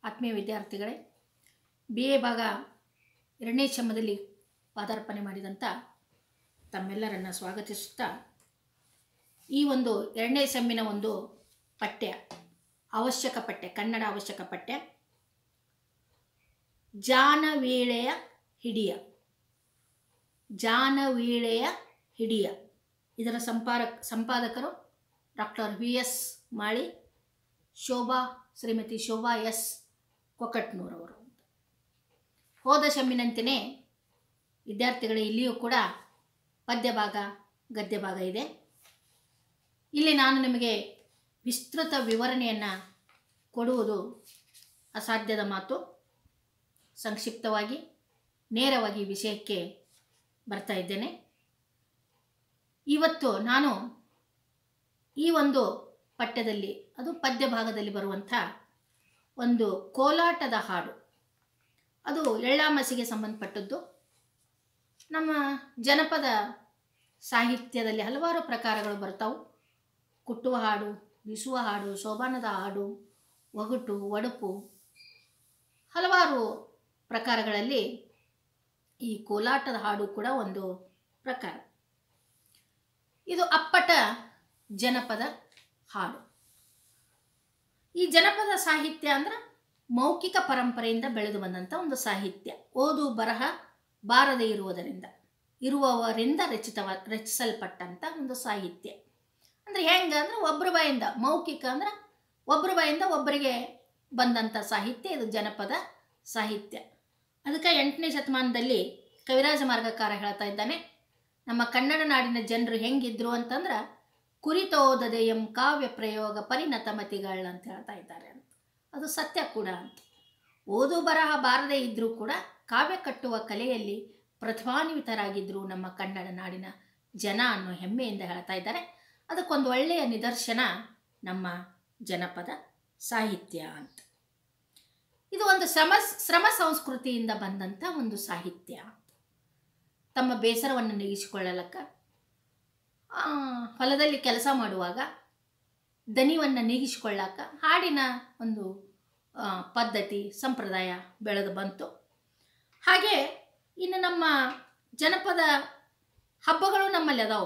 ಆತ್ಮೀಯ ವಿದ್ಯಾರ್ಥಿಗಳೇ B A ಭಾಗ ಎರಡನೇ ಶಮದಲ್ಲಿ ಪಾದಾರ್ಪಣೆ ಮಾಡಿದಂಥ ತಮ್ಮೆಲ್ಲರನ್ನು ಸ್ವಾಗತಿಸುತ್ತಾ ಈ ಒಂದು ಎರಡನೇ ಸೆಮ್ಮಿನ ಒಂದು ಪಠ್ಯ ಅವಶ್ಯಕ ಪಠ್ಯ ಕನ್ನಡ ಅವಶ್ಯಕ ಪಠ್ಯ ಜಾನವೀಳೆಯ ಹಿಡಿಯ ಜಾನವೀಳೆಯ ಹಿಡಿಯ ಇದರ ಸಂಪಾದಕ ಸಂಪಾದಕರು doctor V S Mali Shobha Shrimati Shobha S ಕೊಕಟ್ನೂರವರು ಹೋದ ಶಮ್ಮಿನಂತೆಯೇ ವಿದ್ಯಾರ್ಥಿಗಳೇ ಇಲ್ಲಿಯೂ ಕೂಡ ಪದ್ಯ ಭಾಗ ಗದ್ಯ ಭಾಗ ಇದೆ ಇಲ್ಲಿ ನಾನು ನಿಮಗೆ ವಿಸ್ತೃತ ವಿವರಣೆಯನ್ನು ಕೊಡುವುದು ಅಸಾಧ್ಯದ ಮಾತು ಸಂಕ್ಷಿಪ್ತವಾಗಿ ನೇರವಾಗಿ ವಿಷಯಕ್ಕೆ ಬರ್ತಾ ಇದ್ದೇನೆ ಇವತ್ತು ನಾನು ಈ ಒಂದು ಪಠ್ಯದಲ್ಲಿ ಅದು ಪದ್ಯ ಭಾಗದಲ್ಲಿ ಬರುವಂಥ ಒಂದು ಕೋಲಾಟದ ಹಾಡು ಅದು ಎಳ್ಳಾಮಸಿಗೆ ಸಂಬಂಧಪಟ್ಟದ್ದು ನಮ್ಮ ಜನಪದ ಸಾಹಿತ್ಯದಲ್ಲಿ ಹಲವಾರು ಪ್ರಕಾರಗಳು ಬರ್ತಾವೆ ಕುಟ್ಟುವ ಹಾಡು ಬಿಸುವ ಹಾಡು ಶೋಭಾನದ ಹಾಡು ಒಗಟು ಒಡಪು ಹಲವಾರು ಪ್ರಕಾರಗಳಲ್ಲಿ ಈ ಕೋಲಾಟದ ಹಾಡು ಕೂಡ ಒಂದು ಪ್ರಕಾರ ಇದು ಅಪ್ಪಟ ಜನಪದ ಹಾಡು ಈ ಜನಪದ ಸಾಹಿತ್ಯ ಅಂದ್ರೆ ಮೌಖಿಕ ಪರಂಪರೆಯಿಂದ ಬೆಳೆದು ಬಂದಂಥ ಒಂದು ಸಾಹಿತ್ಯ ಓದು ಬರಹ ಬಾರದೇ ಇರುವುದರಿಂದ ಇರುವವರಿಂದ ರಚಿತವ ರಚಿಸಲ್ಪಟ್ಟಂಥ ಒಂದು ಸಾಹಿತ್ಯ ಅಂದರೆ ಹೆಂಗೆ ಅಂದ್ರೆ ಒಬ್ಬರ ಬಾಯಿಂದ ಮೌಖಿಕ ಅಂದ್ರೆ ಒಬ್ಬರ ಬಾಯಿಂದ ಒಬ್ಬರಿಗೆ ಬಂದಂಥ ಸಾಹಿತ್ಯ ಇದು ಜನಪದ ಸಾಹಿತ್ಯ ಅದಕ್ಕೆ ಎಂಟನೇ ಶತಮಾನದಲ್ಲಿ ಕವಿರಾಜ ಮಾರ್ಗಕಾರ ಹೇಳ್ತಾ ಇದ್ದಾನೆ ನಮ್ಮ ಕನ್ನಡ ನಾಡಿನ ಜನರು ಹೆಂಗಿದ್ರು ಅಂತಂದ್ರೆ ಕುರಿತೋದದೆ ಎಂ ಕಾವ್ಯ ಪ್ರಯೋಗ ಪರಿಣತ ಮತಿಗಳು ಅಂತ ಹೇಳ್ತಾ ಇದ್ದಾರೆ ಅಂತ ಅದು ಸತ್ಯ ಕೂಡ ಅಂತ ಓದು ಬರಹ ಬಾರದೇ ಇದ್ದರೂ ಕೂಡ ಕಾವ್ಯ ಕಟ್ಟುವ ಕಲೆಯಲ್ಲಿ ಪ್ರತಿಭಾನ್ವಿತರಾಗಿದ್ದರು ನಮ್ಮ ಕನ್ನಡ ನಾಡಿನ ಜನ ಅನ್ನೋ ಹೆಮ್ಮೆಯಿಂದ ಹೇಳ್ತಾ ಇದ್ದಾರೆ ಅದಕ್ಕೊಂದು ಒಳ್ಳೆಯ ನಿದರ್ಶನ ನಮ್ಮ ಜನಪದ ಸಾಹಿತ್ಯ ಅಂತ ಇದು ಒಂದು ಶ್ರಮ ಶ್ರಮ ಸಂಸ್ಕೃತಿಯಿಂದ ಬಂದಂಥ ಒಂದು ಸಾಹಿತ್ಯ ತಮ್ಮ ಬೇಸರವನ್ನು ನೀಗಿಸಿಕೊಳ್ಳಲಕ್ಕ ಹೊಲದಲ್ಲಿ ಕೆಲಸ ಮಾಡುವಾಗ ದನಿವನ್ನು ನೀಗಿಸಿಕೊಳ್ಳಾಕ ಹಾಡಿನ ಒಂದು ಪದ್ಧತಿ ಸಂಪ್ರದಾಯ ಬೆಳೆದು ಬಂತು ಹಾಗೆ ಇನ್ನು ನಮ್ಮ ಜನಪದ ಹಬ್ಬಗಳು ನಮ್ಮಲ್ಲಿ ಅದಾವು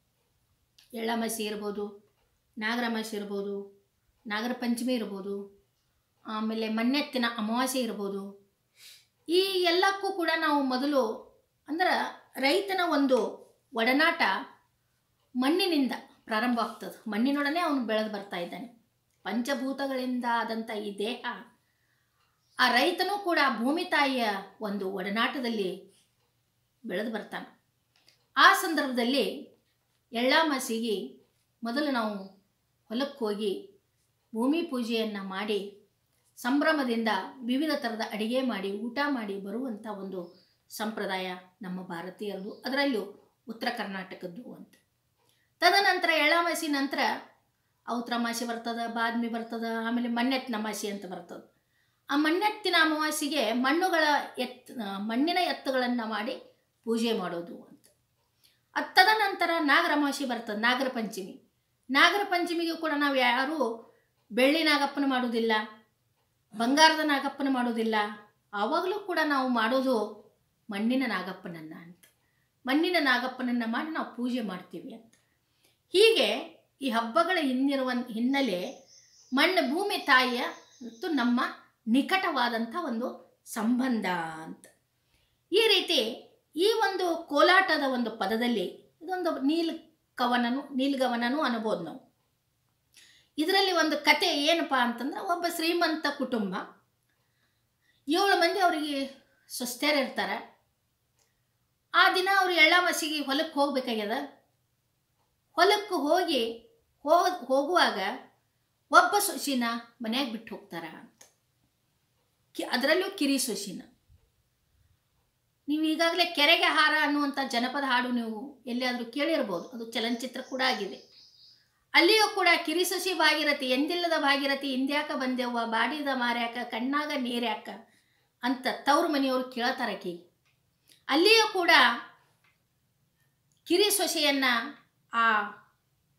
ಎಳ್ಳಮಸಿ ಇರ್ಬೋದು ನಾಗರಮಾಸಿ ಇರ್ಬೋದು ನಾಗರ ಪಂಚಮಿ ಇರ್ಬೋದು ಆಮೇಲೆ ಮಣ್ಣೆತ್ತಿನ ಅಮಾವಾಸ್ಯೆ ಇರ್ಬೋದು ಈ ಎಲ್ಲಕ್ಕೂ ಕೂಡ ನಾವು ಮೊದಲು ಅಂದ್ರೆ ರೈತನ ಒಂದು ಒಡನಾಟ ಮಣ್ಣಿನಿಂದ ಪ್ರಾರಂಭ ಆಗ್ತದೆ ಮಣ್ಣಿನೊಡನೆ ಅವನು ಬೆಳೆದು ಬರ್ತಾ ಇದ್ದಾನೆ ಪಂಚಭೂತಗಳಿಂದ ಆದಂಥ ಈ ದೇಹ ಆ ರೈತನೂ ಕೂಡ ಭೂಮಿ ತಾಯಿಯ ಒಂದು ಒಡನಾಟದಲ್ಲಿ ಬೆಳೆದು ಬರ್ತಾನೆ ಆ ಸಂದರ್ಭದಲ್ಲಿ ಎಳ್ಳಾಮಸಿಗೆ ಮೊದಲು ನಾವು ಹೊಲಕ್ಕೆ ಹೋಗಿ ಭೂಮಿ ಪೂಜೆಯನ್ನು ಮಾಡಿ ಸಂಭ್ರಮದಿಂದ ವಿವಿಧ ಥರದ ಅಡಿಗೆ ಮಾಡಿ ಊಟ ಮಾಡಿ ಬರುವಂಥ ಒಂದು ಸಂಪ್ರದಾಯ ನಮ್ಮ ಭಾರತೀಯರದು ಅದರಲ್ಲೂ ಉತ್ತರ ಕರ್ನಾಟಕದ್ದು ಅಂತ ತದನಂತರ ಎಳ್ಳಾಮಾಸಿ ನಂತರ ಔತ್ರಮಾಸಿ ಬರ್ತದೆ ಬಾದ್ಮಿ ಬರ್ತದೆ ಆಮೇಲೆ ಮಣ್ಣೆತ್ತಿನ ಅಮಾಸಿ ಅಂತ ಬರ್ತದೆ ಆ ಮಣ್ಣೆತ್ತಿನ ಅಮಾವಾಸ್ಯೆಗೆ ಮಣ್ಣುಗಳ ಎತ್ ಮಣ್ಣಿನ ಎತ್ತುಗಳನ್ನು ಮಾಡಿ ಪೂಜೆ ಮಾಡೋದು ಅಂತ ಅದು ತದನಂತರ ನಾಗರ ಅಮಾವಾಸ್ಯೆ ಬರ್ತದೆ ನಾಗರ ಪಂಚಮಿ ನಾಗರ ಪಂಚಮಿಗೂ ಕೂಡ ನಾವು ಯಾರೂ ಬೆಳ್ಳಿ ನಾಗಪ್ಪನ ಮಾಡೋದಿಲ್ಲ ಬಂಗಾರದ ನಾಗಪ್ಪನ ಮಾಡೋದಿಲ್ಲ ಆವಾಗಲೂ ಕೂಡ ನಾವು ಮಾಡೋದು ಮಣ್ಣಿನ ನಾಗಪ್ಪನನ್ನು ಅಂತ ಮಣ್ಣಿನ ನಾಗಪ್ಪನನ್ನು ಮಾಡಿ ನಾವು ಪೂಜೆ ಮಾಡ್ತೀವಿ ಅಂತ ಹೀಗೆ ಈ ಹಬ್ಬಗಳ ಹಿಂದಿರುವ ಹಿನ್ನೆಲೆ ಮಣ್ಣು ಭೂಮಿ ತಾಯಿಯ ಮತ್ತು ನಮ್ಮ ನಿಕಟವಾದಂಥ ಒಂದು ಸಂಬಂಧ ಅಂತ ಈ ರೀತಿ ಈ ಒಂದು ಕೋಲಾಟದ ಒಂದು ಪದದಲ್ಲಿ ಇದೊಂದು ನೀಲ್ ಕವನನು ನೀಲ್ಗವನನು ಅನ್ಬೋದು ನಾವು ಇದರಲ್ಲಿ ಒಂದು ಕತೆ ಏನಪ್ಪ ಅಂತಂದ್ರೆ ಒಬ್ಬ ಶ್ರೀಮಂತ ಕುಟುಂಬ ಏಳು ಮಂದಿ ಅವರಿಗೆ ಇರ್ತಾರೆ ಆ ದಿನ ಅವರು ಎಳ್ಳಾಮಸಿಗೆ ಹೊಲಕ್ಕೆ ಹೋಗ್ಬೇಕಾಗ್ಯದ ಹೊಲಕ್ಕೆ ಹೋಗಿ ಹೋಗ ಹೋಗುವಾಗ ಒಬ್ಬ ಸೊಸಿನ ಮನ್ಯಾಗ ಬಿಟ್ಟು ಹೋಗ್ತಾರ ಅಂತ ಕಿ ಅದರಲ್ಲೂ ಕಿರಿ ಸೊಸಿನ ನೀವು ಈಗಾಗಲೇ ಕೆರೆಗೆ ಹಾರ ಅನ್ನುವಂಥ ಜನಪದ ಹಾಡು ನೀವು ಎಲ್ಲಿಯಾದರೂ ಕೇಳಿರ್ಬೋದು ಅದು ಚಲನಚಿತ್ರ ಕೂಡ ಆಗಿದೆ ಅಲ್ಲಿಯೂ ಕೂಡ ಕಿರಿಸೊಸಿ ಭಾಗಿರಥಿ ಎಂದಿಲ್ಲದ ಭಾಗಿರಥಿ ಇಂದ್ಯಾಕ ಬಂದೆವ್ವ ಬಾಡಿದ ಮಾರ್ಯಾಕ ಕಣ್ಣಾಗ ನೀರ್ಯಾಕ ಅಂತ ತವ್ರ ಮನೆಯವರು ಕೇಳ್ತಾರೆ ಕಿ ಅಲ್ಲಿಯೂ ಕೂಡ ಕಿರಿ ಸೊಸೆಯನ್ನು ಆ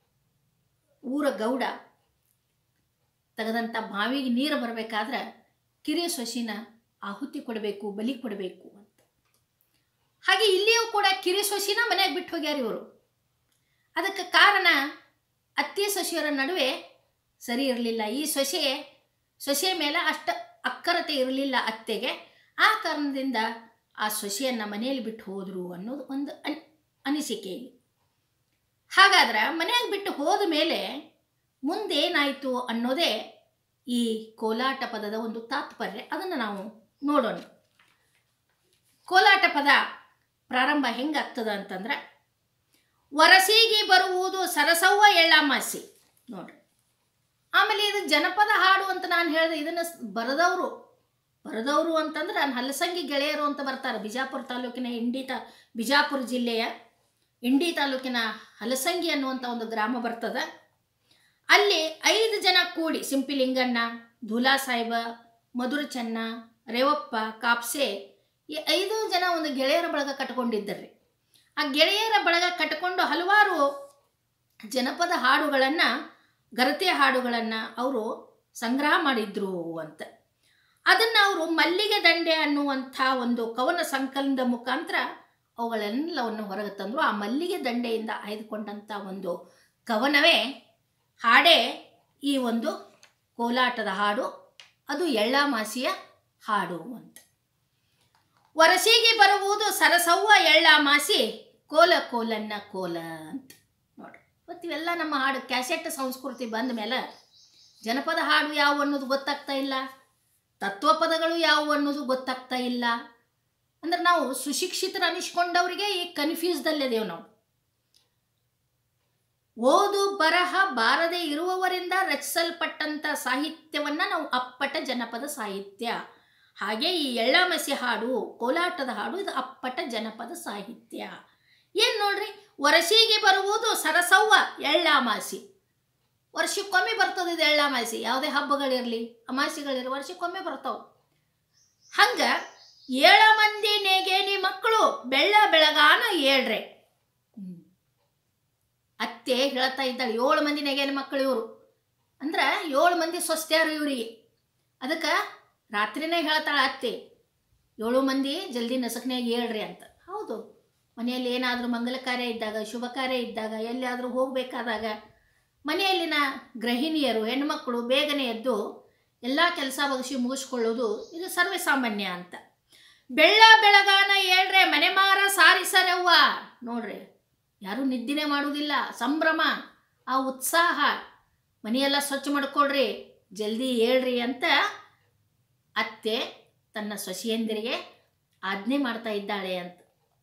ಊರ ಗೌಡ ತೆಗೆದಂಥ ಬಾವಿಗೆ ನೀರು ಬರಬೇಕಾದ್ರೆ ಕಿರಿಯ ಸೊಸಿನ ಆಹುತಿ ಕೊಡಬೇಕು ಬಲಿ ಕೊಡಬೇಕು ಅಂತ ಹಾಗೆ ಇಲ್ಲಿಯೂ ಕೂಡ ಕಿರಿ ಸೊಸಿನ ಮನೆಯಾಗ ಬಿಟ್ಟು ಹೋಗ್ಯಾರ ಇವರು ಅದಕ್ಕೆ ಕಾರಣ ಅತ್ತೆ ಸೊಸೆಯರ ನಡುವೆ ಸರಿ ಇರಲಿಲ್ಲ ಈ ಸೊಸೆ ಸೊಸೆಯ ಮೇಲೆ ಅಷ್ಟು ಅಕ್ಕರತೆ ಇರಲಿಲ್ಲ ಅತ್ತೆಗೆ ಆ ಕಾರಣದಿಂದ ಆ ಸೊಸೆಯನ್ನು ಮನೆಯಲ್ಲಿ ಬಿಟ್ಟು ಹೋದರು ಅನ್ನೋದು ಒಂದು ಅನ್ ಅನಿಸಿಕೆ ಇಲ್ಲಿ ಹಾಗಾದ್ರೆ ಮನೆಯಾಗ ಬಿಟ್ಟು ಹೋದ ಮೇಲೆ ಮುಂದೇನಾಯಿತು ಅನ್ನೋದೇ ಈ ಕೋಲಾಟ ಪದದ ಒಂದು ತಾತ್ಪರ್ಯ ಅದನ್ನು ನಾವು ನೋಡೋಣ ಕೋಲಾಟ ಪದ ಪ್ರಾರಂಭ ಹೆಂಗಾಗ್ತದ ಅಂತಂದ್ರೆ ವರಸಿಗೆ ಬರುವುದು ಸರಸವ್ವ ಎಳ್ಳಾಮಾಸಿ ನೋಡ್ರಿ ಆಮೇಲೆ ಇದು ಜನಪದ ಹಾಡು ಅಂತ ನಾನು ಹೇಳಿದೆ ಇದನ್ನು ಬರೆದವರು ಬರೆದವರು ಅಂತಂದ್ರೆ ನಾನು ಹಲಸಂಗಿ ಗೆಳೆಯರು ಅಂತ ಬರ್ತಾರೆ ಬಿಜಾಪುರ ತಾಲೂಕಿನ ಇಂಡಿ ತಾ ಬಿಜಾಪುರ ಜಿಲ್ಲೆಯ ಇಂಡಿ ತಾಲೂಕಿನ ಹಲಸಂಗಿ ಅನ್ನುವಂಥ ಒಂದು ಗ್ರಾಮ ಬರ್ತದೆ ಅಲ್ಲಿ ಐದು ಜನ ಕೂಡಿ ಸಿಂಪಿಲಿಂಗಣ್ಣ ಧೂಲಾ ಸಾಹೇಬ ಮಧುರ ಚೆನ್ನ ರೇವಪ್ಪ ಕಾಪ್ಸೆ ಈ ಐದು ಜನ ಒಂದು ಗೆಳೆಯರ ಬಳಗ ಕಟ್ಕೊಂಡಿದ್ದರ್ರಿ ಆ ಗೆಳೆಯರ ಬಳಗ ಕಟ್ಕೊಂಡು ಹಲವಾರು ಜನಪದ ಹಾಡುಗಳನ್ನು ಗರತೆ ಹಾಡುಗಳನ್ನು ಅವರು ಸಂಗ್ರಹ ಮಾಡಿದ್ರು ಅಂತ ಅದನ್ನು ಅವರು ಮಲ್ಲಿಗೆ ದಂಡೆ ಅನ್ನುವಂಥ ಒಂದು ಕವನ ಸಂಕಲನದ ಮುಖಾಂತರ ಅವುಗಳೆಲ್ಲವನ್ನು ಹೊರಗೆ ತಂದರು ಆ ಮಲ್ಲಿಗೆ ದಂಡೆಯಿಂದ ಆಯ್ದುಕೊಂಡಂಥ ಒಂದು ಕವನವೇ ಹಾಡೇ ಈ ಒಂದು ಕೋಲಾಟದ ಹಾಡು ಅದು ಎಳ್ಳಾಮಾಸಿಯ ಹಾಡು ಅಂತ ವರಸಿಗೆ ಬರುವುದು ಸರಸವ್ವ ಎಳ್ಳಾಮಾಸಿ ಕೋಲ ಕೋಲನ್ನ ಕೋಲ ಅಂತ ನೋಡ್ರಿ ಇವತ್ತು ಇವೆಲ್ಲ ನಮ್ಮ ಹಾಡು ಕ್ಯಾಸೆಟ್ ಸಂಸ್ಕೃತಿ ಬಂದ ಮೇಲೆ ಜನಪದ ಹಾಡು ಯಾವುವು ಅನ್ನೋದು ಗೊತ್ತಾಗ್ತಾ ಇಲ್ಲ ತತ್ವಪದಗಳು ಯಾವುವು ಅನ್ನೋದು ಗೊತ್ತಾಗ್ತಾ ಇಲ್ಲ ಅಂದ್ರೆ ನಾವು ಸುಶಿಕ್ಷಿತರು ಅನಿಸ್ಕೊಂಡವರಿಗೆ ಈ ಕನ್ಫ್ಯೂಸ್ದಲ್ಲಿದ್ದೇವೆ ನಾವು ಓದು ಬರಹ ಬಾರದೆ ಇರುವವರಿಂದ ರಚಿಸಲ್ಪಟ್ಟಂಥ ಸಾಹಿತ್ಯವನ್ನ ನಾವು ಅಪ್ಪಟ ಜನಪದ ಸಾಹಿತ್ಯ ಹಾಗೆ ಈ ಎಳ್ಳಮಸಿ ಹಾಡು ಕೋಲಾಟದ ಹಾಡು ಇದು ಅಪ್ಪಟ ಜನಪದ ಸಾಹಿತ್ಯ ಏನು ನೋಡ್ರಿ ವರಸಿಗೆ ಬರುವುದು ಸರಸವ್ವ ಎಳ್ಳಾಮಾಸಿ ವರ್ಷಕ್ಕೊಮ್ಮೆ ಬರ್ತದೆ ಇದು ಎಳ್ಳಾಮಾಸಿ ಯಾವುದೇ ಹಬ್ಬಗಳಿರಲಿ ಅಮಾಸಿಗಳಿರಲಿ ವರ್ಷಕ್ಕೊಮ್ಮೆ ಬರ್ತಾವೆ ಹಂಗ ಏಳ ಮಂದಿ ನೇಗೇನಿ ಮಕ್ಕಳು ಬೆಳ್ಳ ಬೆಳಗಾನ ಏಳ್ರೆ ಹ್ಮ್. ಅತ್ತೆ ಹೇಳ್ತಾ ಇದ್ದಾಳೆ ಏಳು ಮಂದಿ ನೆಗೆನ ಮಕ್ಕಳು ಇವರು ಅಂದ್ರೆ ಏಳು ಮಂದಿ ಸ್ವಸ್ತ್ಯಾರು ಇವರಿಗೆ ಅದಕ್ಕೆ ರಾತ್ರಿನೇ ಹೇಳ್ತಾಳೆ ಅತ್ತೆ ಏಳು ಮಂದಿ ಜಲ್ದಿ ನಸಕ್ನಾಗ ಹೇಳ್ರಿ ಅಂತ ಹೌದು ಮನೆಯಲ್ಲಿ ಏನಾದರೂ ಮಂಗಲ ಕಾರ್ಯ ಇದ್ದಾಗ ಶುಭ ಕಾರ್ಯ ಇದ್ದಾಗ ಎಲ್ಲಿಯಾದರೂ ಹೋಗಬೇಕಾದಾಗ ಮನೆಯಲ್ಲಿನ ಗೃಹಿಣಿಯರು ಹೆಣ್ಮಕ್ಕಳು ಬೇಗನೆ ಎದ್ದು ಎಲ್ಲ ಕೆಲಸ ಬಗಸಿ ಮುಗಿಸ್ಕೊಳ್ಳೋದು ಇದು ಸರ್ವೇ ಸಾಮಾನ್ಯ ಅಂತ ಬೆಳ್ಳ ಬೆಳಗಾನ ಹೇಳ್ರೆ ಮನೆ ಮಾರ ಸಾರಿಸರವ್ವ ನೋಡ್ರಿ ಯಾರೂ ನಿದ್ದಿನೇ ಮಾಡುವುದಿಲ್ಲ ಸಂಭ್ರಮ ಆ ಉತ್ಸಾಹ ಮನೆಯೆಲ್ಲ ಸ್ವಚ್ಛ ಮಾಡ್ಕೊಳ್ರಿ ಜಲ್ದಿ ಹೇಳ್ರಿ ಅಂತ ಅತ್ತೆ ತನ್ನ ಸೊಸೆಯಂದಿರಿಗೆ ಆಜ್ಞೆ ಮಾಡ್ತಾ ಇದ್ದಾಳೆ ಅಂತ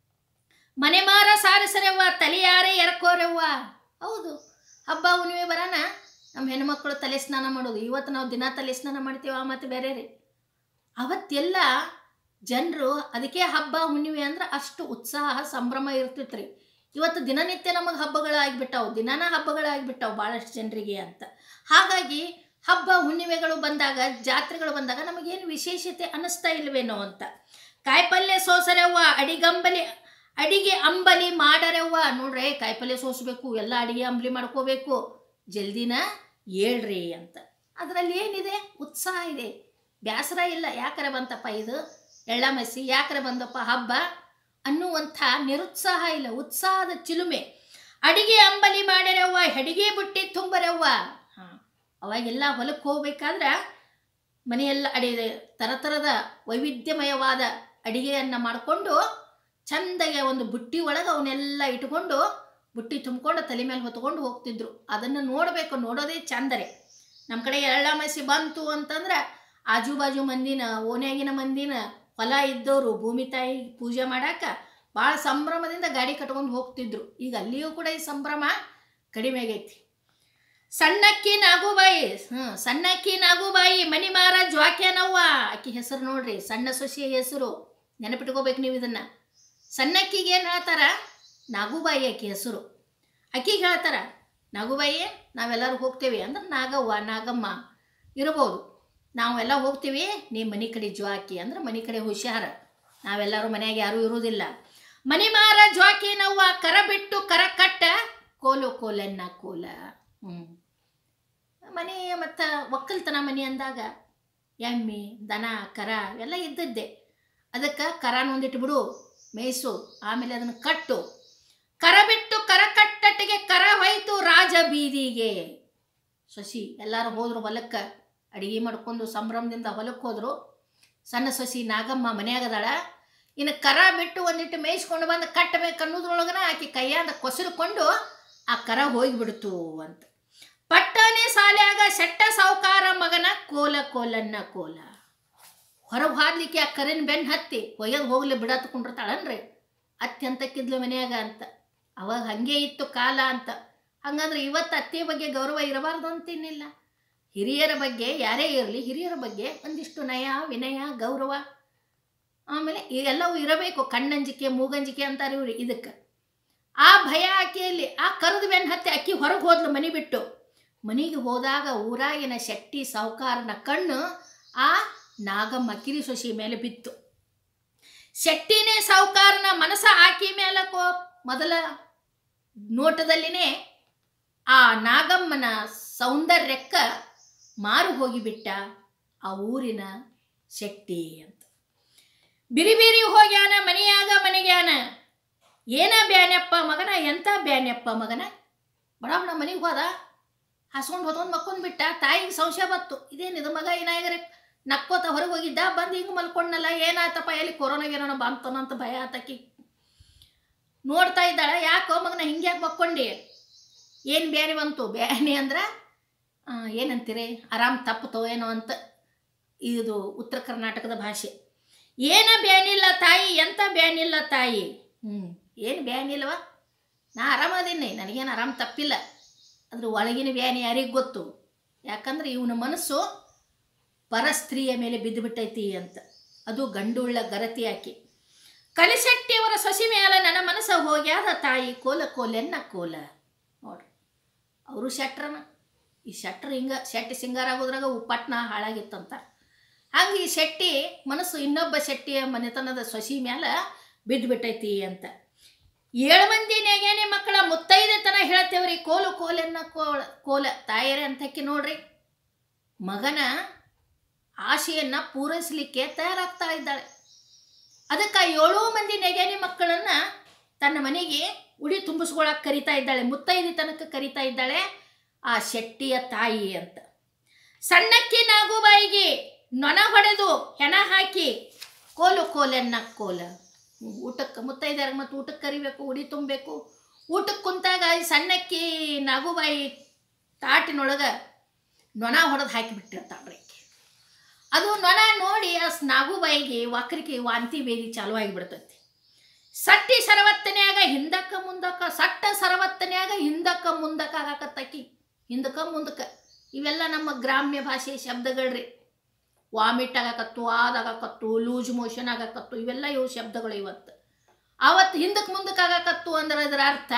ಮನೆ ಮಾರ ಸಾರಿಸರವ್ವ ತಲೆಯಾರೇ ಎರಕೋರವ್ವ ಹೌದು ಹಬ್ಬ ಹುಣ್ಣಿಮೆ ಬರೋಣ ನಮ್ಮ ಹೆಣ್ಮಕ್ಳು ತಲೆ ಸ್ನಾನ ಮಾಡೋದು ಇವತ್ತು ನಾವು ದಿನ ತಲೆ ಸ್ನಾನ ಮಾಡ್ತೀವಿ ಆ ಮತ್ತೆ ಬೇರೆ ರೀ ಅವತ್ತೆಲ್ಲ ಜನರು ಅದಕ್ಕೆ ಹಬ್ಬ ಹುಣ್ಣಿಮೆ ಅಂದ್ರೆ ಅಷ್ಟು ಉತ್ಸಾಹ ಸಂಭ್ರಮ ಇರ್ತಿತ್ತು ರೀ ಇವತ್ತು ದಿನನಿತ್ಯ ನಮಗೆ ಹಬ್ಬಗಳಾಗಿಬಿಟ್ಟವು ದಿನಾನ ಹಬ್ಬಗಳಾಗಿಬಿಟ್ಟವು ಭಾಳಷ್ಟು ಜನರಿಗೆ ಅಂತ ಹಾಗಾಗಿ ಹಬ್ಬ ಹುಣ್ಣಿಮೆಗಳು ಬಂದಾಗ ಜಾತ್ರೆಗಳು ಬಂದಾಗ ನಮಗೇನು ವಿಶೇಷತೆ ಅನ್ನಿಸ್ತಾ ಇಲ್ವೇನೋ ಅಂತ ಕಾಯಿಪಲ್ಯ ಸೋಸರವ್ವ ಅಡಿಗಂಬಲಿ ಅಡಿಗೆ ಅಂಬಲಿ ಮಾಡರವ್ವ ನೋಡ್ರಿ ಕಾಯಿಪಲ್ಯ ಸೋಸಬೇಕು ಎಲ್ಲ ಅಡಿಗೆ ಅಂಬಲಿ ಮಾಡ್ಕೋಬೇಕು ಜಲ್ದಿನ ಹೇಳ್ರಿ ಅಂತ ಅದರಲ್ಲಿ ಏನಿದೆ ಉತ್ಸಾಹ ಇದೆ ಬೇಸರ ಇಲ್ಲ ಯಾಕರೆ ಬಂತಪ್ಪ ಇದು ಎಳ್ಳಮಸಿ ಯಾಕರೆ ಬಂದಪ್ಪ ಹಬ್ಬ ಅನ್ನುವಂಥ ನಿರುತ್ಸಾಹ ಇಲ್ಲ ಉತ್ಸಾಹದ ಚಿಲುಮೆ ಅಡಿಗೆ ಅಂಬಲಿ ಮಾಡ್ಯಾರವ್ವ ಅಡಿಗೆ ಬುಟ್ಟಿ ತುಂಬರವ್ವ ಹಾಂ ಅವಾಗೆಲ್ಲ ಹೊಲಕ್ಕೆ ಹೋಗ್ಬೇಕಾದ್ರೆ ಮನೆಯೆಲ್ಲ ಅಡಿ ಥರದ ವೈವಿಧ್ಯಮಯವಾದ ಅಡಿಗೆಯನ್ನು ಮಾಡಿಕೊಂಡು ಚಂದಗೆ ಒಂದು ಬುಟ್ಟಿ ಒಳಗೆ ಅವನ್ನೆಲ್ಲ ಇಟ್ಕೊಂಡು ಬುಟ್ಟಿ ತುಂಬಿಕೊಂಡು ತಲೆ ಮೇಲೆ ಹೊತ್ಕೊಂಡು ಹೋಗ್ತಿದ್ರು ಅದನ್ನು ನೋಡಬೇಕು ನೋಡೋದೇ ಚಂದರೆ ನಮ್ಮ ಕಡೆ ಎಳ್ಳಮಸಿ ಬಂತು ಅಂತಂದ್ರೆ ಆಜು ಬಾಜು ಮಂದಿನ ಓನ್ಯಾಗಿನ ಮಂದಿನ ಹೊಲ ಇದ್ದವರು ಭೂಮಿ ತಾಯಿ ಪೂಜೆ ಮಾಡಾಕ ಭಾಳ ಸಂಭ್ರಮದಿಂದ ಗಾಡಿ ಕಟ್ಕೊಂಡು ಹೋಗ್ತಿದ್ರು ಈಗ ಅಲ್ಲಿಯೂ ಕೂಡ ಈ ಸಂಭ್ರಮ ಕಡಿಮೆ ಆಗೈತಿ ಸಣ್ಣಕ್ಕಿ ನಾಗುಬಾಯಿ ಹ್ಞೂ ಸಣ್ಣಕ್ಕಿ ನಾಗುಬಾಯಿ ಮಣಿಮಾರ ಜ್ವಾಕ್ಯಾನವ್ವ ಆಕಿ ಹೆಸರು ನೋಡ್ರಿ ಸಣ್ಣ ಸೊಸೆಯ ಹೆಸರು ನೆನಪಿಟ್ಕೋಬೇಕು ನೀವು ಇದನ್ನು ಸಣ್ಣಕ್ಕಿಗೆ ಏನು ಹೇಳ್ತಾರ ನಾಗುಬಾಯಿ ಆಕಿ ಹೆಸರು ಆಕಿಗೆ ಹೇಳ್ತಾರ ನಾಗುಬಾಯಿ ನಾವೆಲ್ಲರೂ ಹೋಗ್ತೇವೆ ಅಂದ್ರೆ ನಾಗವ್ವ ನಾಗಮ್ಮ ಇರ್ಬೋದು ನಾವೆಲ್ಲ ಹೋಗ್ತೀವಿ ನೀ ಮನೆ ಕಡೆ ಜ್ವಾಕಿ ಅಂದ್ರೆ ಮನೆ ಕಡೆ ಹುಷಾರ ನಾವೆಲ್ಲರೂ ಮನ್ಯಾಗ ಯಾರೂ ಇರುವುದಿಲ್ಲ ಮನಿ ಮಾರ ಜ್ವಾಕಿ ನವ್ವ ಕರ ಬಿಟ್ಟು ಕರ ಕಟ್ಟ ಕೋಲು ಕೋಲನ್ನ ಕೋಲ ಹ್ಞೂ ಮನೆ ಮತ್ತು ಒಕ್ಕಲ್ತನ ಮನೆ ಅಂದಾಗ ಎಮ್ಮೆ ದನ ಕರ ಎಲ್ಲ ಇದ್ದದ್ದೇ ಅದಕ್ಕೆ ಕರಾನ ಒಂದಿಟ್ಟು ಬಿಡು ಮೇಯ್ಸು ಆಮೇಲೆ ಅದನ್ನು ಕಟ್ಟು ಕರ ಬಿಟ್ಟು ಕರ ಕಟ್ಟಟ್ಟಿಗೆ ಕರ ಹೋಯ್ತು ರಾಜ ಬೀದಿಗೆ ಸೊಸಿ ಎಲ್ಲರೂ ಹೋದ್ರು ಹೊಲಕ್ಕೆ ಅಡಿಗೆ ಮಾಡ್ಕೊಂಡು ಸಂಭ್ರಮದಿಂದ ಹೊಲಕ್ಕೆ ಹೋದ್ರು ಸಣ್ಣ ಸೊಸಿ ನಾಗಮ್ಮ ಮನ್ಯಾಗದಾಳ ಇನ್ನು ಕರ ಬಿಟ್ಟು ಒಂದಿಟ್ಟು ಮೇಯಿಸ್ಕೊಂಡು ಬಂದು ಕಟ್ಟಬೇಕು ಅನ್ನೋದ್ರೊಳಗನ ಆಕೆ ಕೈಯಾದ ಕೊಸರುಕೊಂಡು ಆ ಕರ ಹೋಗಿಬಿಡ್ತು ಅಂತ ಪಟ್ಟನೆ ಸಾಲ್ಯಾಗ ಸೆಟ್ಟ ಸಾವುಕಾರ ಮಗನ ಕೋಲ ಕೋಲನ್ನ ಕೋಲ ಹೊರಗೆ ಹಾದ್ಲಿಕ್ಕೆ ಆ ಕರಿನ ಬೆನ್ನು ಹತ್ತಿ ಒಯ್ಯೋದು ಹೋಗ್ಲಿ ಬಿಡತ್ ಕುಂಡಿರ್ತಾಳನ್ರಿ ಅತ್ಯಂತಕ್ಕಿದ್ಲು ಮನ್ಯಾಗ ಅಂತ ಅವಾಗ ಹಂಗೆ ಇತ್ತು ಕಾಲ ಅಂತ ಹಂಗಂದ್ರೆ ಇವತ್ತು ಅತ್ತೆ ಬಗ್ಗೆ ಗೌರವ ಇರಬಾರ್ದು ಅಂತೀನಿಲ್ಲ ಹಿರಿಯರ ಬಗ್ಗೆ ಯಾರೇ ಇರಲಿ ಹಿರಿಯರ ಬಗ್ಗೆ ಒಂದಿಷ್ಟು ನಯ ವಿನಯ ಗೌರವ ಆಮೇಲೆ ಇವೆಲ್ಲವೂ ಇರಬೇಕು ಕಣ್ಣಂಜಿಕೆ ಮೂಗಂಜಿಕೆ ಅಂತಾರೆ ಇವ್ರು ಇದಕ್ಕೆ ಆ ಭಯ ಆಕೆಯಲ್ಲಿ ಆ ಕರೆದು ಬೆನ್ನು ಹತ್ತಿ ಅಕ್ಕಿ ಹೊರಗೆ ಹೋದ್ಲು ಮನೆ ಬಿಟ್ಟು ಮನೆಗೆ ಹೋದಾಗ ಊರಾಗಿನ ಶೆಟ್ಟಿ ಸಾವುಕಾರನ ಕಣ್ಣು ಆ ನಾಗಮ್ಮ ಕಿರಿ ಸೊಸಿ ಮೇಲೆ ಬಿತ್ತು ಶೆಟ್ಟಿನೇ ಸಾವುಕಾರನ ಮನಸ್ಸ ಆಕಿ ಮೇಲೆ ಕೋ ಮೊದಲ ನೋಟದಲ್ಲಿನೇ ಆ ನಾಗಮ್ಮನ ಸೌಂದರ್ಯಕ್ಕ ಮಾರು ಹೋಗಿಬಿಟ್ಟ ಆ ಊರಿನ ಶೆಟ್ಟಿ ಅಂತ ಬಿರಿ ಬಿರಿ ಹೋಗ್ಯಾನ ಮನೆಯಾಗ ಮನೆಗ್ಯಾನ ಏನ ಬ್ಯಾನ್ಯಪ್ಪ ಮಗನ ಎಂಥ ಬ್ಯಾನ್ಯಪ್ಪ ಮಗನ ಬಡವನ ಮನೆಗೆ ಹೋದ ಹಸ್ಕೊಂಡು ಹೊತ್ಕೊಂಡು ಮಕ್ಕೊಂಡ್ ಬಿಟ್ಟ ತಾಯಿಗೆ ಸಂಶಯ ಬತ್ತು ಇದೇನಿದು ಮಗ ಏನಾಗ್ರೆ ನಕ್ಕೋತ ಹೊರಗೆ ಹೋಗಿದ್ದ ಬಂದು ಹಿಂಗೆ ಮಲ್ಕೊಂಡಲ್ಲ ಏನಾಯ್ತಪ್ಪ ಎಲ್ಲಿ ಕೊರೋನಾ ಗಿರೋನ ಬಂತನೋ ಅಂತ ಭಯ ಆತಕಿ ನೋಡ್ತಾ ಇದ್ದಾಳೆ ಯಾಕೋ ಮಗನ ಹಿಂಗೆ ಯಾಕೆ ಮಕ್ಕೊಂಡಿ ಏನು ಬ್ಯಾನಿ ಬಂತು ಬ್ಯಾನಿ ಅಂದ್ರೆ ಆ, ಏನಂತೀರಿ ಆರಾಮ್ ತಪ್ಪತೋ ಏನೋ ಅಂತ ಇದು ಉತ್ತರ ಕರ್ನಾಟಕದ ಭಾಷೆ ಏನ ಬ್ಯಾನಿಲ್ಲ ತಾಯಿ ಎಂತ ಬ್ಯಾನಿಲ್ಲ ತಾಯಿ ಹ್ಞೂ ಏನು ಬ್ಯಾನಿಲ್ವ ನಾ ಆರಾಮದೀನಿ ನನಗೇನು ಆರಾಮ್ ತಪ್ಪಿಲ್ಲ ಅದ್ರ ಒಳಗಿನ ಬ್ಯಾನಿ ಯಾರಿಗೆ ಗೊತ್ತು ಯಾಕಂದ್ರೆ ಇವನ ಮನಸ್ಸು ಪರಸ್ತ್ರೀಯ ಮೇಲೆ ಬಿದ್ದು ಬಿಟ್ಟೈತಿ ಅಂತ ಅದು ಗಂಡುಳ್ಳ ಗರತಿ ಆಕಿ ಕಲಿಶೆಟ್ಟಿಯವರ ಸೊಸಿ ಮೇಲೆ ನನ್ನ ಮನಸ್ಸು ಹೋಗ್ಯಾದ ತಾಯಿ ಕೋಲ ಕೋಲೆನ್ನ ಕೋಲ ನೋಡ್ರಿ ಅವರು ಶೆಟ್ರನ ಈ ಶೆಟ್ರ್ ಹಿಂಗ ಶೆಟ್ಟಿ ಸಿಂಗಾರ ಆಗೋದ್ರಾಗ ಉಪ್ಪಟ್ನ ಹಾಳಾಗಿತ್ತಂತ ಹಂಗೆ ಈ ಶೆಟ್ಟಿ ಮನಸ್ಸು ಇನ್ನೊಬ್ಬ ಶೆಟ್ಟಿಯ ಮನೆತನದ ಸೊಸಿ ಮೇಲೆ ಬಿದ್ದು ಬಿಟ್ಟೈತಿ ಅಂತ ಏಳು ಮಂದಿ ನೆಗೆನೆ ಮಕ್ಕಳ ಮುತ್ತೈದೆತನ ಹೇಳ್ತೇವ್ರಿ ಕೋಲು ಕೋಲೆನ್ನ ಕೋಲ ಕೋಲ ತಾಯರೇ ಅಂತಕ್ಕೆ ನೋಡ್ರಿ ಮಗನ ಆಶೆಯನ್ನ ಪೂರೈಸಲಿಕ್ಕೆ ತಯಾರಾಗ್ತಾ ಇದ್ದಾಳೆ ಅದಕ್ಕೆ ಏಳು ಮಂದಿ ನೆಗೆನೆ ಮಕ್ಕಳನ್ನ ತನ್ನ ಮನೆಗೆ ಉಡಿ ತುಂಬಿಸ್ಕೊಳಕ್ಕೆ ಕರಿತಾ ಇದ್ದಾಳೆ ಮುತ್ತೈದೆ ತನಕ ಕರಿತಾ ಇದ್ದಾಳೆ ಆ ಶೆಟ್ಟಿಯ ತಾಯಿ ಅಂತ ಸಣ್ಣಕ್ಕಿ ನಾಗುಬಾಯಿಗೆ ನೊಣ ಹೊಡೆದು ಹೆಣ ಹಾಕಿ ಕೋಲು ಕೋಲೆನ್ನ ಕೋಲ ಊಟಕ್ಕೆ ಮುತ್ತೈದೆಯರ್ ಮತ್ತು ಊಟಕ್ಕೆ ಕರಿಬೇಕು ಉಡಿ ತುಂಬಬೇಕು ಊಟಕ್ಕೆ ಕುಂತಾಗ ಈ ಸಣ್ಣಕ್ಕಿ ನಾಗುಬಾಯಿ ತಾಟಿನೊಳಗೆ ನೊಣ ಹೊಡೆದು ಹಾಕಿಬಿಟ್ಟಿರ್ತಾಳ್ರಿ ಆಕಿ. ಅದು ನೊಣ ನೋಡಿ ಆ ಸ್- ನಾಗುಬಾಯಿಗೆ ವಕ್ರಿಗೆ ವಾಂತಿ ಬೇದಿ ಚಾಲು ಆಗಿಬಿಡ್ತೈತಿ ಸಟ್ಟಿ ಸರವತ್ತನ್ಯಾಗ ಹಿಂದಕ್ಕ ಮುಂದಕ್ಕ ಸಟ್ಟ ಸರವತ್ತನ್ಯಾಗ ಹಿಂದಕ್ಕ ಮುಂದಕ್ಕ ಆಗಾಕತ್ತಕಿ ಹಿಂದಕ್ಕ ಮುಂದಕ್ಕ ಇವೆಲ್ಲ ನಮ್ಮ ಗ್ರಾಮ್ಯ ಭಾಷೆ ಶಬ್ದಗಳ್ರಿ ವಾಮಿಟ್ ಆಗಾಕತ್ತು ಆದಾಗಕತ್ತು ಲೂಸ್ ಮೋಷನ್ ಆಗಾಕತ್ತು ಇವೆಲ್ಲ ಇವು ಶಬ್ದಗಳು ಇವತ್ತು ಆವತ್ತು ಹಿಂದಕ್ಕೆ ಮುಂದಕ್ಕೆ ಆಗಾಕತ್ತು ಅಂದ್ರೆ ಅದರ ಅರ್ಥ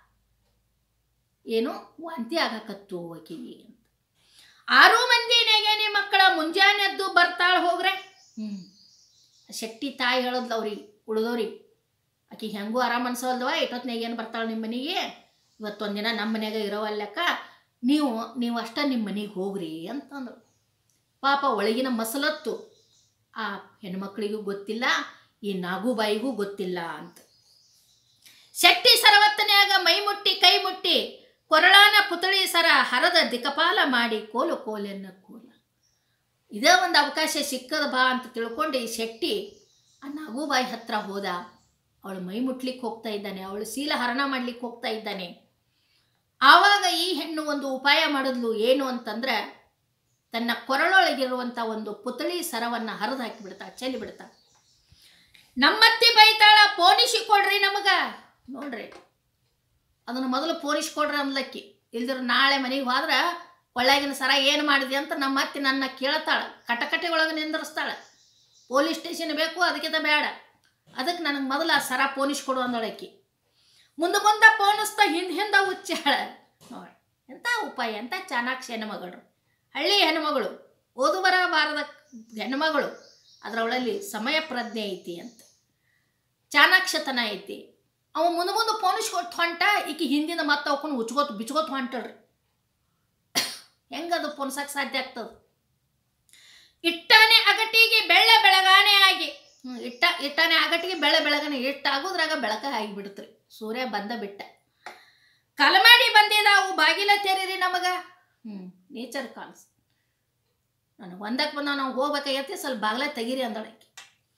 ಏನು ವಾಂತಿ ಆಗಾಕತ್ತು ಆಕಿಗೆ ಅಂತ ಆರು ಮಂದಿ ನೆಗೆನೆ ಮಕ್ಕಳ ಮುಂಜಾನೆ ಎದ್ದು ಬರ್ತಾಳ ಹೋಗ್ರೆ ಹ್ಮ್ ಶೆಟ್ಟಿ ತಾಯಿ ಹೇಳದ್ಲ ಅವ್ರಿಗೆ ಉಳಿದವ್ರಿಗೆ ಆಕಿ ಹೆಂಗೂ ಆರಾಮ್ ಅನ್ಸವಲ್ದವ ಇಟ್ಟೊತ್ನಾಗ ಏನು ಬರ್ತಾಳೆ ನಿಮ್ಮ ಮನೆಗೆ ಇವತ್ತೊಂದಿನ ನಮ್ಮ ಮನ್ಯಾಗ ಇರೋವಲ್ಲಕ್ಕ ನೀವು ನೀವು ಅಷ್ಟ ನಿಮ್ಮ ಮನೆಗೆ ಹೋಗ್ರಿ ಅಂತಂದ್ರು ಪಾಪ ಒಳಗಿನ ಮಸಲತ್ತು ಆ ಹೆಣ್ಮಕ್ಳಿಗೂ ಗೊತ್ತಿಲ್ಲ ಈ ನಾಗುಬಾಯಿಗೂ ಗೊತ್ತಿಲ್ಲ ಅಂತ ಶೆಟ್ಟಿ ಸರವತ್ತನ್ಯಾಗ ಮೈ ಮುಟ್ಟಿ ಕೈ ಮುಟ್ಟಿ ಕೊರಳಾನ ಪುತಳಿ ಸರ ಹರದ ದಿಕಪಾಲ ಮಾಡಿ ಕೋಲು ಕೋಲೆನ್ನ ಕೋಲ ಇದೇ ಒಂದು ಅವಕಾಶ ಸಿಕ್ಕದ ಬಾ ಅಂತ ತಿಳ್ಕೊಂಡು ಈ ಶೆಟ್ಟಿ ಆ ನಾಗುಬಾಯಿ ಹತ್ರ ಹೋದ ಅವಳು ಮೈ ಮುಟ್ಲಿಕ್ಕೆ ಹೋಗ್ತಾ ಇದ್ದಾನೆ ಅವಳು ಶೀಲ ಹರಣ ಮಾಡ್ಲಿಕ್ಕೆ ಹೋಗ್ತಾ ಇದ್ದಾನೆ ಆವಾಗ ಈ ಹೆಣ್ಣು ಒಂದು ಉಪಾಯ ಮಾಡಿದ್ಲು ಏನು ಅಂತಂದ್ರೆ ತನ್ನ ಕೊರಳೊಳಗಿರುವಂಥ ಒಂದು ಪುತಳಿ ಸರವನ್ನು ಹರಿದು ಹಾಕಿಬಿಡ್ತಾ ಚೆಲ್ಲಿ ಬಿಡ್ತಾ ನಮ್ಮತ್ತಿ ಬೈತಾಳ ಪೋಣಿಸಿ ಕೊಡ್ರಿ ನಮಗ ನೋಡ್ರಿ ಅದನ್ನು ಮೊದಲು ಪೋಣಿಸಿ ಕೊಡ್ರಿ ಅಂದ್ಲಕ್ಕಿ ಇಲ್ದಿರ ನಾಳೆ ಮನೆಗೆ ಹೋದ್ರೆ ಒಳಗಿನ ಸರ ಏನು ಮಾಡಿದೆ ಅಂತ ನಮ್ಮ ಅತ್ತಿ ನನ್ನ ಕೇಳ್ತಾಳ ಕಟಕಟೆ ಒಳಗೆ ನಿಂದಿರಿಸ್ತಾಳ ಪೊಲೀಸ್ ಸ್ಟೇಷನ್ ಬೇಕು ಅದಕ್ಕಿಂತ ಬೇಡ ಅದಕ್ಕೆ ನನಗೆ ಮೊದಲು ಆ ಸರ ಪೋಣಿಸಿ ಕೊಡು ಅಂದಳಕ್ಕಿ ಮುಂದೆ ಮುಂದೆ ಪೋಣಿಸ್ತಾ ಹಿಂದೆ ಹಿಂದೆ ಉಚ್ಚಾಳ ನೋಡಿ ಎಂಥ ಉಪಾಯ ಎಂಥ ಚಾಣಾಕ್ಷ ಹೆಣ್ಮಗಳು ಹಳ್ಳಿ ಹೆಣ್ಮಗಳು ಓದು ಬರಬಾರದ ಹೆಣ್ಮಗಳು ಅದರೊಳಲ್ಲಿ ಸಮಯ ಪ್ರಜ್ಞೆ ಐತಿ ಅಂತ ಚಾಣಾಕ್ಷತನ ಐತಿ ಅವ ಮುಂದೆ ಮುಂದೆ ಪೋಣಿಸ್ಕೊಟ್ ಹೊಂಟ ಈಕಿ ಹಿಂದಿನ ಮತ್ತೆ ಅವಕೊಂಡು ಉಚ್ಕೋತ್ ಬಿಚ್ಕೋತ್ ಹೊಂಟಳ್ರಿ ಹೆಂಗದು ಪೊನ್ಸಕ್ಕೆ ಸಾಧ್ಯ ಆಗ್ತದೆ ಇಟ್ಟಾನೆ ಅಗಟಿಗೆ ಬೆಳ್ಳ ಬೆಳಗಾನೆ ಆಗಿ ಹ್ಮ್, ಇಟ್ಟ ಇಟ್ಟಾನೆ ಅಗಟಿಗೆ ಬೆಳ್ಳ ಬೆಳಗಾನೆ ಇಟ್ಟಾಗೋದ್ರಾಗ ಬೆಳಕ ಆಗಿಬಿಡ್ತ್ರಿ ಸೂರ್ಯ ಬಂದ ಬಿಟ್ಟ ಕಲಮಾಡಿ ಬಂದಿದಾವು ಬಾಗಿಲ ತೆರೀರಿ ನಮಗ ಹ್ಮ್ ನೇಚರ್ ಕಾಲ್ಸ್ ನನಗೆ ಒಂದಕ್ಕೆ ಬಂದ ನಾವು ಹೋಗ್ಬೇಕಾಗೈತಿ ಸ್ವಲ್ಪ ಬಾಗಿಲ ತೆಗೀರಿ ಅಂದಳಕ್ಕೆ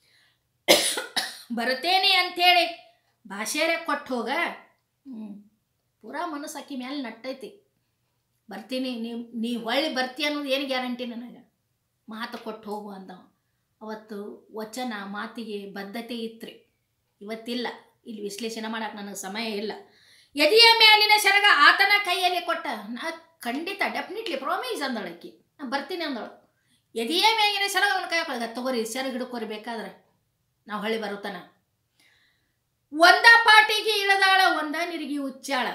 ಬರ್ತೇನೆ ಅಂಥೇಳಿ ಭಾಷೆರೆ ಕೊಟ್ಟು ಹೋಗ ಹ್ಞೂ ಪೂರಾ ಮನಸ್ಸು ಅಕ್ಕಿ ಮೇಲೆ ನಟ್ಟೈತಿ ಬರ್ತೀನಿ ನೀವು ನೀ ಹೊಳ್ಳಿ ಬರ್ತಿ ಅನ್ನೋದು ಏನು ಗ್ಯಾರಂಟಿ ನನಗೆ ಮಾತು ಕೊಟ್ಟು ಹೋಗು ಅಂದವ ಅವತ್ತು ವಚನ ಮಾತಿಗೆ ಬದ್ಧತೆ ಇತ್ರಿ ಇವತ್ತಿಲ್ಲ ಇಲ್ಲಿ ವಿಶ್ಲೇಷಣೆ ಮಾಡಕ್ಕೆ ನನಗೆ ಸಮಯ ಇಲ್ಲ ಎದೆಯ ಮೇಲಿನ ಸೆರಗ ಆತನ ಕೈಯಲ್ಲಿ ಕೊಟ್ಟ ನಾ ಖಂಡಿತ ಡೆಫಿನೆಟ್ಲಿ ಪ್ರಾಮಿಸ್ ಅಂದಳಕ್ಕಿ ನಾ ಬರ್ತೀನಿ ಅಂದಳು ಎದೆಯ ಮೇಲಿನ ಸೆರಗ ಅವನ ಕೈ ಹಾಕೊಳಗ ತಗೋರಿ ಸೆರಗ ಹಿಡ್ಕೋರಿ ಬೇಕಾದ್ರೆ ನಾವು ಹಳ್ಳಿ ಬರುತ್ತಾನ ಒಂದ ಪಾಟಿಗೆ ಇಳದಾಳ ಒಂದ ನಿರಿಗೆ ಉಚ್ಚಾಳ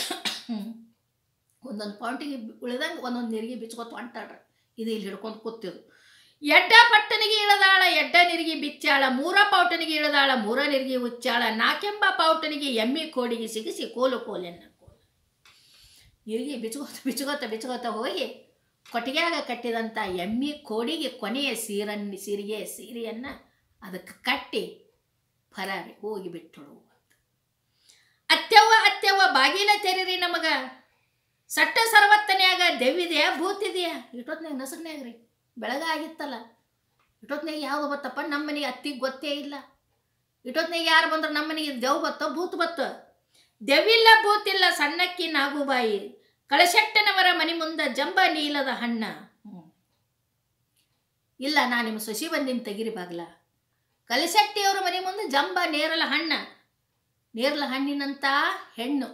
ಒಂದೊಂದು ಪಾಟಿಗೆ ಉಳಿದಂಗೆ ಒಂದೊಂದು ನೀರಿಗೆ ಬಿಚ್ಕೊತ ಹೊಂಟಾಳ್ರಿ ಇದು ಇಲ್ಲಿ ಹಿಡ್ಕೊಂಡು ಕೂತಿದ್ದು ಎಡ್ಡ ಪಟ್ಟನಿಗೆ ಇಳದಾಳ ಎಡ್ಡ ನಿರಿಗೆ ಬಿಚ್ಚಾಳ ಮೂರ ಪೌಟನಿಗೆ ಇಳದಾಳ ಮೂರ ನಿರಿಗೆ ಉಚ್ಚಾಳ ನಾಕೆಂಬ ಪೌಟನಿಗೆ ಎಮ್ಮಿ ಕೋಡಿಗೆ ಸಿಗಿಸಿ ಕೋಲು ಕೋಲೆನ್ನ ಕೋಲು ನಿರಿಗೆ ಬಿಚ್ಕೋತ ಬಿಚ್ಕೋತ ಬಿಚ್ಕೋತ ಹೋಗಿ ಕೊಟ್ಟಿಗೆಯಾಗ ಕಟ್ಟಿದಂಥ ಎಮ್ಮಿ ಕೋಡಿಗೆ ಕೊನೆಯ ಸೀರನ್ನ ಸೀರೆಗೆ ಸೀರೆಯನ್ನು ಅದಕ್ಕೆ ಕಟ್ಟಿ ಫರಾರಿ ಹೋಗಿ ಬಿಟ್ಟಳು ಅತ್ಯವ್ವ ಅತ್ಯವ್ವ ಬಾಗಿಲ ತೆರೀರಿ ನಮಗ ಸಟ್ಟ ಸರ್ವತ್ತನ್ಯಾಗ ದೆವ್ವಿದೆಯಾ ಭೂತಿದೆಯಾ ಇಟ್ಟೊತ್ನಾಗ ನಸಗ್ನ್ಯಾಗ ರೀ ಬೆಳಗ ಆಗಿತ್ತಲ್ಲ ಇಟ್ಟೊತ್ನಾಗ ಯಾವುದು ಬತ್ತಪ್ಪ ನಮ್ಮ ಮನೆಗೆ ಅತ್ತಿಗೆ ಗೊತ್ತೇ ಇಲ್ಲ ಇಟ್ಟೊತ್ನಾಗ ಯಾರು ಬಂದ್ರೆ ನಮ್ಮ ಮನೆಗೆ ದೆವ್ ಬತ್ತೋ ಭೂತ್ ಬತ್ತೋ ದೆವ್ವಿಲ್ಲ ಭೂತಿಲ್ಲ ಸಣ್ಣಕ್ಕಿ ನಾಗುಬಾಯಿ ಕಳಶೆಟ್ಟನವರ ಮನೆ ಮುಂದ ಜಂಬ ನೀಲದ ಹಣ್ಣ ಹ್ಮ್. ಇಲ್ಲ ನಾ ನಿಮ್ಮ ಸೊಸಿ ಬಂದಿನ ತೆಗಿರಿ ಬಾಗ್ಲ ಕಲಶೆಟ್ಟಿಯವ್ರ ಮನೆ ಮುಂದೆ ಜಂಬ ನೇರಲ ಹಣ್ಣ ನೇರಲ ಹಣ್ಣಿನಂತ ಹೆಣ್ಣು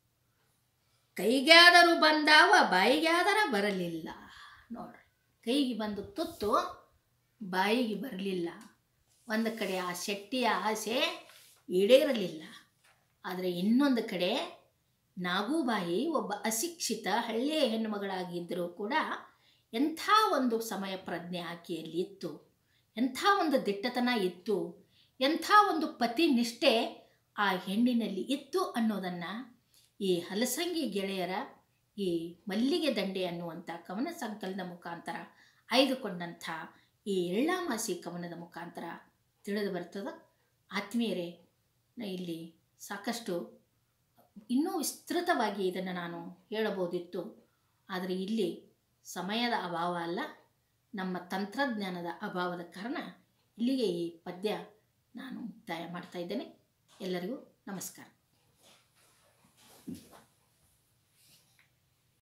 ಕೈಗಾದರೂ ಬಂದಾವ ಬಾಯಿಗಾದರ ಬರಲಿಲ್ಲ ನೋಡ್ರಿ ಕೈಗೆ ಬಂದು ತುತ್ತು ಬಾಯಿಗೆ ಬರಲಿಲ್ಲ ಒಂದು ಕಡೆ ಆ ಶೆಟ್ಟಿಯ ಆಸೆ ಈಡೇರಲಿಲ್ಲ ಆದರೆ ಇನ್ನೊಂದು ಕಡೆ ನಾಗೂಬಾಯಿ ಒಬ್ಬ ಅಶಿಕ್ಷಿತ ಹಳ್ಳಿಯ ಹೆಣ್ಣುಮಗಳಾಗಿದ್ದರೂ ಕೂಡ ಎಂಥ ಒಂದು ಸಮಯ ಪ್ರಜ್ಞೆ ಆಕೆಯಲ್ಲಿ ಇತ್ತು ಎಂಥ ಒಂದು ದಿಟ್ಟತನ ಇತ್ತು ಎಂಥ ಒಂದು ಪತಿ ನಿಷ್ಠೆ ಆ ಹೆಣ್ಣಿನಲ್ಲಿ ಇತ್ತು ಅನ್ನೋದನ್ನು ಈ ಹಲಸಂಗಿ ಗೆಳೆಯರ ಈ ಮಲ್ಲಿಗೆ ದಂಡೆ ಅನ್ನುವಂಥ ಕವನ ಸಂಕಲನದ ಮುಖಾಂತರ ಆಯ್ದುಕೊಂಡಂಥ ಈ ಎಳ್ಳಾಮಾಸಿ ಕವನದ ಮುಖಾಂತರ ತಿಳಿದು ಬರ್ತದೆ ಆತ್ಮೀಯರೇ ನಾ ಇಲ್ಲಿ ಸಾಕಷ್ಟು ಇನ್ನೂ ವಿಸ್ತೃತವಾಗಿ ಇದನ್ನು ನಾನು ಹೇಳಬಹುದಿತ್ತು ಆದರೆ ಇಲ್ಲಿ ಸಮಯದ ಅಭಾವ ಅಲ್ಲ ನಮ್ಮ ತಂತ್ರಜ್ಞಾನದ ಅಭಾವದ ಕಾರಣ ಇಲ್ಲಿಗೆ ಈ ಪದ್ಯ ನಾನು ಮುಕ್ತಾಯ ಮಾಡ್ತಾ ಇದ್ದೇನೆ ಎಲ್ಲರಿಗೂ ನಮಸ್ಕಾರ